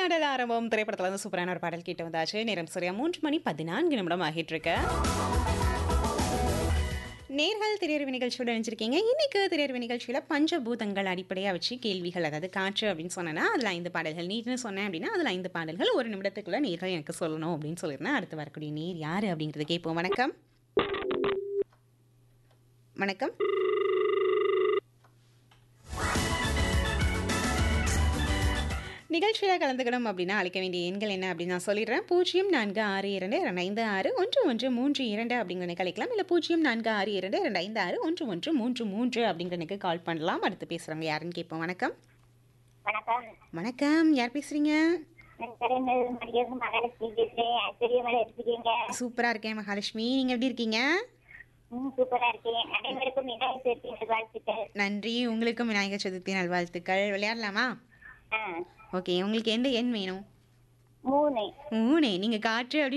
பாடல் ஆரம்பம் திரைப்படத்துல இருந்து சூப்பரான ஒரு பாடல் கேட்டு வந்தாச்சு நேரம் சரியா மூன்று மணி பதினான்கு நிமிடம் ஆகிட்டு இருக்கு நேர்கள் திரையரவு நிகழ்ச்சியோட நினைச்சிருக்கீங்க இன்னைக்கு திரையரவு நிகழ்ச்சியில் பஞ்சபூதங்கள் அடிப்படையாக வச்சு கேள்விகள் அதாவது காற்று அப்படின்னு சொன்னேன்னா அதில் ஐந்து பாடல்கள் நீர்னு சொன்னேன் அப்படின்னா அதில் ஐந்து பாடல்கள் ஒரு நிமிடத்துக்குள்ள நேர்கள் எனக்கு சொல்லணும் அப்படின்னு சொல்லியிருந்தேன் அடுத்து வரக்கூடிய நீர் யார் அப்படிங்கிறத கேட்போம் வணக்கம் வணக்கம் நிகழ்ச்சியில் கலந்துக்கணும் அப்படின்னா அழைக்க வேண்டிய எண்கள் என்ன அப்படின்னு நான் சொல்லிடுறேன் பூஜ்ஜியம் நான்கு ஆறு இரண்டு ரெண்டு ஐந்து ஆறு ஒன்று ஒன்று மூன்று இரண்டு அப்படிங்கிற கலைக்கலாம் இல்லை பூஜ்ஜியம் நான்கு ஆறு இரண்டு ரெண்டு ஐந்து ஆறு ஒன்று ஒன்று மூன்று மூன்று அப்படிங்கிறனுக்கு கால் பண்ணலாம் அடுத்து பேசுகிறவங்க யாருன்னு கேட்போம் வணக்கம் வணக்கம் வணக்கம் யார் பேசுகிறீங்க நான் கலைஞர் மடிக்கிறது மகாலட்சுமி பேசுறேன் பெரிய மலை எடுத்துக்கீங்க சூப்பராக இருக்கேன் மகாலட்சுமி நீங்கள் எப்படி இருக்கீங்க ம் சூப்பரா இருக்கேன் அனைவருக்கும் விநாயகர் சதுர்த்தி வாழ்த்துக்கள் நன்றி உங்களுக்கும் விநாயகர் சதுர்த்தி நல்வாழ்த்துக்கள் விளையாடலாமா ஆ ஓகே உங்களுக்கு எந்த எண் வேணும் மூணு மூணு நீங்கள் காற்று அப்படி